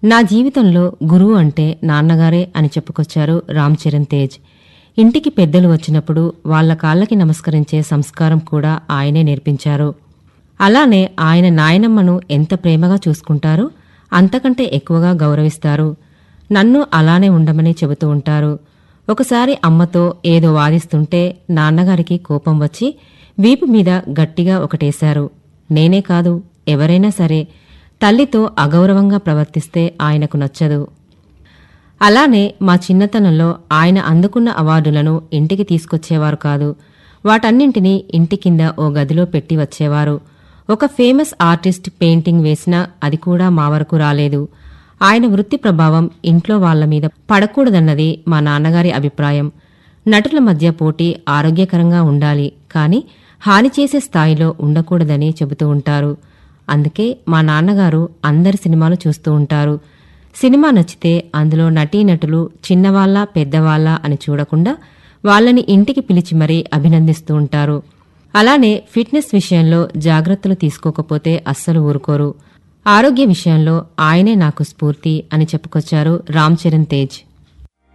నా జీవితంలో గురువు అంటే నాన్నగారే అని చెప్పుకొచ్చారు రామ్ చరణ్ తేజ్ ఇంటికి పెద్దలు వచ్చినప్పుడు వాళ్ళ కాళ్ళకి నమస్కరించే సంస్కారం కూడా ఆయనే నేర్పించారు అలానే ఆయన నాయనమ్మను ఎంత ప్రేమగా చూసుకుంటారో అంతకంటే ఎక్కువగా గౌరవిస్తారు నన్ను అలానే ఉండమని చెబుతూ ఉంటారు ఒకసారి అమ్మతో ఏదో వాదిస్తుంటే నాన్నగారికి కోపం వచ్చి వీపు మీద గట్టిగా ఒకటేశారు నేనే కాదు ఎవరైనా సరే తల్లితో అగౌరవంగా ప్రవర్తిస్తే ఆయనకు నచ్చదు అలానే మా చిన్నతనంలో ఆయన అందుకున్న అవార్డులను ఇంటికి తీసుకొచ్చేవారు కాదు వాటన్నింటినీ ఇంటి కింద ఓ గదిలో పెట్టి వచ్చేవారు ఒక ఫేమస్ ఆర్టిస్ట్ పెయింటింగ్ వేసినా అది కూడా మా వరకు రాలేదు ఆయన వృత్తి ప్రభావం ఇంట్లో వాళ్ల మీద పడకూడదన్నది మా నాన్నగారి అభిప్రాయం నటుల మధ్య పోటీ ఆరోగ్యకరంగా ఉండాలి కానీ హాని చేసే స్థాయిలో ఉండకూడదని చెబుతూ ఉంటారు అందుకే మా నాన్నగారు అందరి సినిమాలు చూస్తూ ఉంటారు సినిమా నచ్చితే అందులో నటీనటులు చిన్నవాళ్ళ పెద్దవాళ్ళ అని చూడకుండా వాళ్ళని ఇంటికి పిలిచి మరీ అభినందిస్తూ ఉంటారు అలానే ఫిట్నెస్ విషయంలో జాగ్రత్తలు తీసుకోకపోతే అస్సలు ఊరుకోరు ఆరోగ్య విషయంలో ఆయనే నాకు స్ఫూర్తి అని చెప్పుకొచ్చారు రామ్ చరణ్ తేజ్